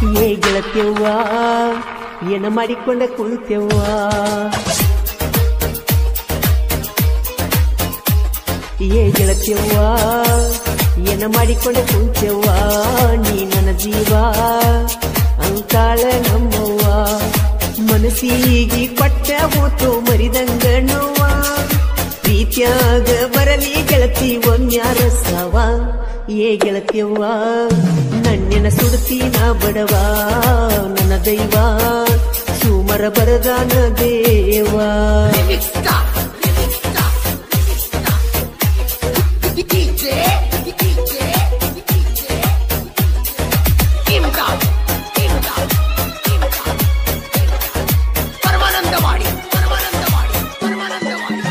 ಏ ಗೆಳತ್ಯವ್ವ ಏನ ಮಾಡಿಕೊಂಡ ಕುಳಿತೆವ್ವ ಏ ಗೆಳತ್ಯವ್ವ ಏನ ಮಾಡಿಕೊಂಡ ಕುಂತೆವ್ವ ನೀ ನನ್ನ ಜೀವ ಅಂತಾಳ ನಮ್ಮವ್ವ ಮನಸ್ಸಿಗೆ ಪಟ್ಟ ಮೂತು ಮರಿದಂಗ ನೋವ ಪ್ರೀತ್ಯಾಗ ಬರಲಿ ಗೆಳತಿ ಒಮ್ಯಾರ ಸಾವ ಏ ಗೆಳತ್ಯವ್ವ ನನ್ನೆನ ಸುಡ್ತಿ ನಾ ಬಡವ ನನ್ನ ದೈವ ಸುಮರ ಬರದಾನ ದೇವ ಪರಮಾನಂದವಾಡಿ ಪರಮಾನಂದವಾಡಿ ಪರಮಾನಂದವಾಡಿ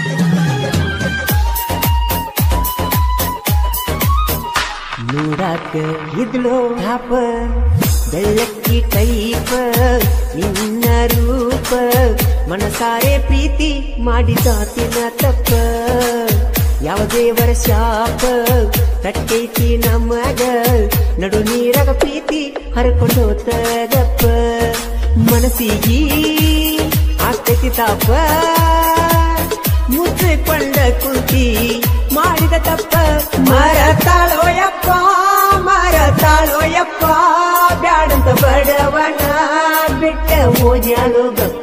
ನೋಡಾಕ ಇದ್ಳೋ ಟಾಪ ಬೆಳ್ಳಕ್ಕಿ ಟೈಪ ನಿನ್ನ ರೂಪ ಮನಸಾರೆ ಪ್ರೀತಿ ಮಾಡಿದಾತಿನ ತಪ್ಪ ಯಾವ ದೇವರ ಶಾಪ ತಟ್ಟೈತಿ ನಮಗ ನಡು ನೀರಗ ಪ್ರೀತಿ ಹರ್ಕೊಂಡು ಹೋತದಪ್ಪ ಮನಸ್ಸಿಗೆ ಆಗ್ತೈತಿ ತಾಪ ಮುಚ್ಚಿಕೊಂಡ ಕುಂತಿ ಮಾಡಿದ ತಪ್ಪ ಮರತಾಳೋ ಯಪ್ಪ ಮರತಾಳೋ ಯಪ್ಪ ಬ್ಯಾಡಂತ ಬಡವನ ಬಿಟ್ಟ ಓದ್ಯಾಳೋ ಗಪ್ಪ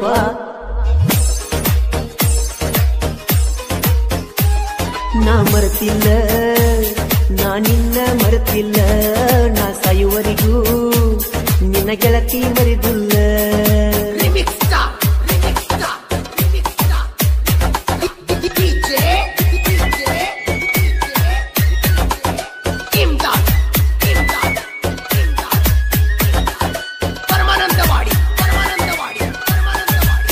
ನಾ ಮರೆತಿಲ್ಲ ನಾ ನಿನ್ನ ಮರೆತಿಲ್ಲ ನಾ ಸಾಯುವರಿಗೂ ನಿನ್ನ ಗೆಳತಿ ಮರಿದಿಲ್ಲ Remix star, remix star, remix star. DJ, DJ, Imdad, Imdad, Imdad. Paramanandawadi Paramanandawadi Paramanandawadi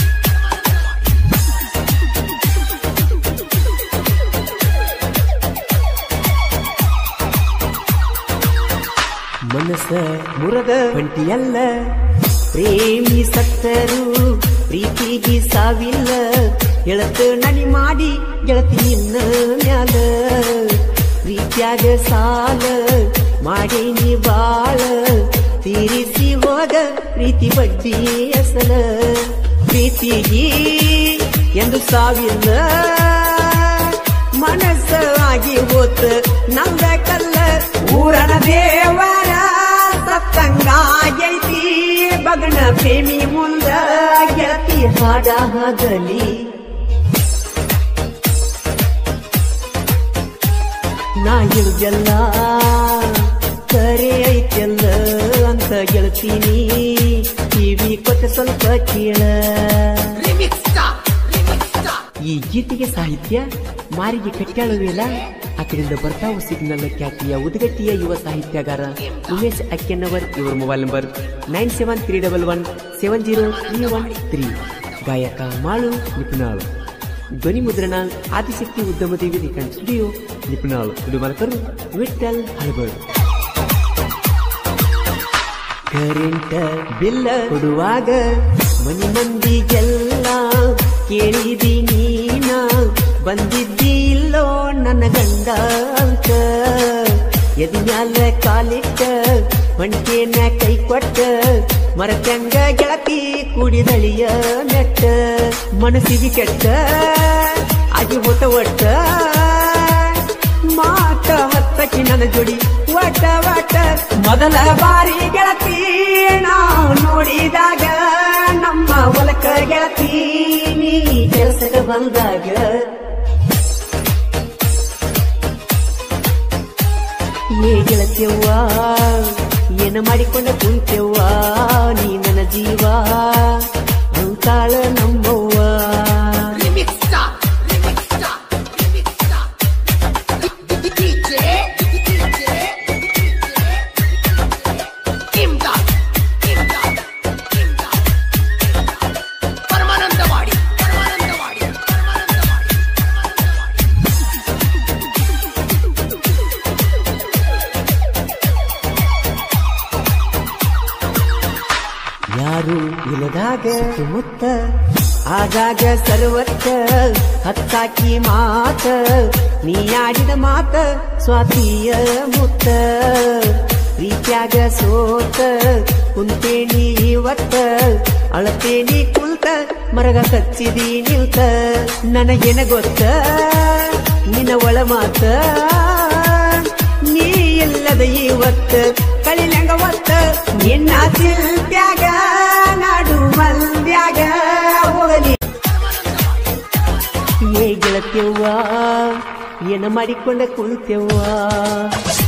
ಮನಸ್ಸ ಮುರದ ಬಂಟಿಯಲ್ಲ ಪ್ರೇಮಿ ಸತ್ತರು ಪ್ರೀತಿಗೆ ಸಾವಿಲ್ಲ ಗೆಳತ ನಡಿ ಮಾಡಿ ಗೆಳತಿ ನಿನ್ನ ಮ್ಯಾಲ ಪ್ರೀತ್ಯಾಗ ಸಾಲ ಮಾಡೇನಿ ಬಾಳ ತೀರಿಸಿ ಹೋಗ ಪ್ರೀತಿ ಬಡ್ಡಿ ಅಸಲ ಪ್ರೀತಿಗೆ ಎಂದು ಸಾವಿಲ್ಲ ಮನಸ್ಸ ಆಗಿ ಹೋತ ನಮ್ದ ಕಲ್ಲ ಊರನ ದೇವರ ಸತ್ತಂಗಾಗೈತಿ ಬಗಣ ಪ್ರೇಮಿ ಮುಂದ ಗೆಳತಿ ಹಾಡ ಹಾದಲಿ ನಾ ಇಳುದೆಲ್ಲ ಕರೆ ಐತೆಲ್ಲ ಅಂತ ಗೆಳತೀನಿ ಟಿವಿ ಕೊಟ್ಟ ಸ್ವಲ್ಪ ಕೇಳ Remix star, remix star. ಈ ಗೀತೆಗೆ ಸಾಹಿತ್ಯ ಮಾರಿಗೆ ಕಟ್ಟಾಳುವೇಲ ಆ ಕಡೆಯಿಂದ ಬರ್ತಾವು ಸಿಗ್ನಲ್ ಖ್ಯಾತಿಯ ಉದಗಟ್ಟಿಯ ಯುವ ಸಾಹಿತ್ಯಗಾರ ಉಮೇಶ್ ಅಕ್ಕೆನ್ನವರ್ ಇವರ mobile number nine seven three double one seven zero three one three ಗಾಯಕ ಮಾಳು ನಿಪುಣಾಳು ಧ್ವನಿ ಮುದ್ರಣ ಆದಿಶಕ್ತಿ ಉದ್ಯಮದೇವಿ ರಿಕಂಡ್ ಸ್ಟುಡಿಯೋ ನಿಪುಣಾಳು ಇದು ಮಲಕರು ವಿಠಲ್ ಹಳಬರ್ ಕರೆಂಟ ಬಿಲ್ಲ ಕೊಡುವಾಗ ಮನಿ ಮಂದಿಗೆಲ್ಲ ಕೇಳಿದಿ ನೀನ ಬಂದಿದ್ದಿ ಇಲ್ಲೋ ನನ್ನ ಗಂಡ ಅಂತ ಎದಿನ್ಯಾಲ ಕಾಲಿಟ್ಟ ಹೊಂಟೇನ ಕೈ ಕೊಟ್ಟ ಮರತಂಗ ಗೆಳತಿ ಕುಡಿದಳಿಯ ನೆಟ್ಟ ಮನಸ್ಸಿಗೆ ಕೆಟ್ಟ ಆಗಿ ಹೋತ ಒಟ್ಟ ಮಾತ ಹತ್ತಕ್ಕೆ ನನ್ನ ಜೋಡಿ ವಟ ವಟ ಮೊದಲ ಬಾರಿ ಗೆಳತಿ ನಾವು ನೋಡಿದಾಗ ನಮ್ಮ ಹೊಲಕ ಗೆಳತಿ ನೀ ಕೆಲಸಕ್ಕೆ ಬಂದಾಗ ಏ ಗೆಳತಿಯವ್ವ ಏನ ಮಾಡಿಕೊಂಡ ಕುಂತೆವ್ವ ನೀ ನನ್ನ ಜೀವ ಅಂತಾಳ ನಮ್ಮವ್ವ Remix star, remix star, remix star. DJ, DJ, Imdad, Imdad, Imdad. Paramanandawadi Paramanandawadi Paramanandawadi ಯಾರು ಇಲ್ಲದಾಗ ಸುತ್ತಮುತ್ತ ಆಗಾಗ ಸರ್ವತ್ತ ಹತ್ತಾಕಿ ಮಾತ ನೀ ಆಡಿದ ಮಾತ ಸ್ವಾತಿಯ ಮುತ್ತ ಪ್ರೀತ್ಯಾಗ ಸೋತ ಕುಂತೇನಿ ಇವತ್ತ ಅಳತೇನಿ ಕುಂತ ಮರಗ ಕಚ್ಚಿದಿ ನಿಲ್ತ ನನಗೇನ ಗೊತ್ತ ನಿನ್ನ ಒಳ ಮಾತ ನೀ ಇಲ್ಲದ ಇವತ್ತ ಕಳಿಲಂಗ ಒತ್ತ ನಿನ್ನ ಚಿಲ್ತ್ಯಾಗ ನಾಡು ಮಲ್ಯಾಗ ಹೋಗಲಿ ಏ ಗೆಳತ್ಯವ್ವ ಏನ ಮಾಡಿಕೊಂಡ ಕುಂತೆವ್ವ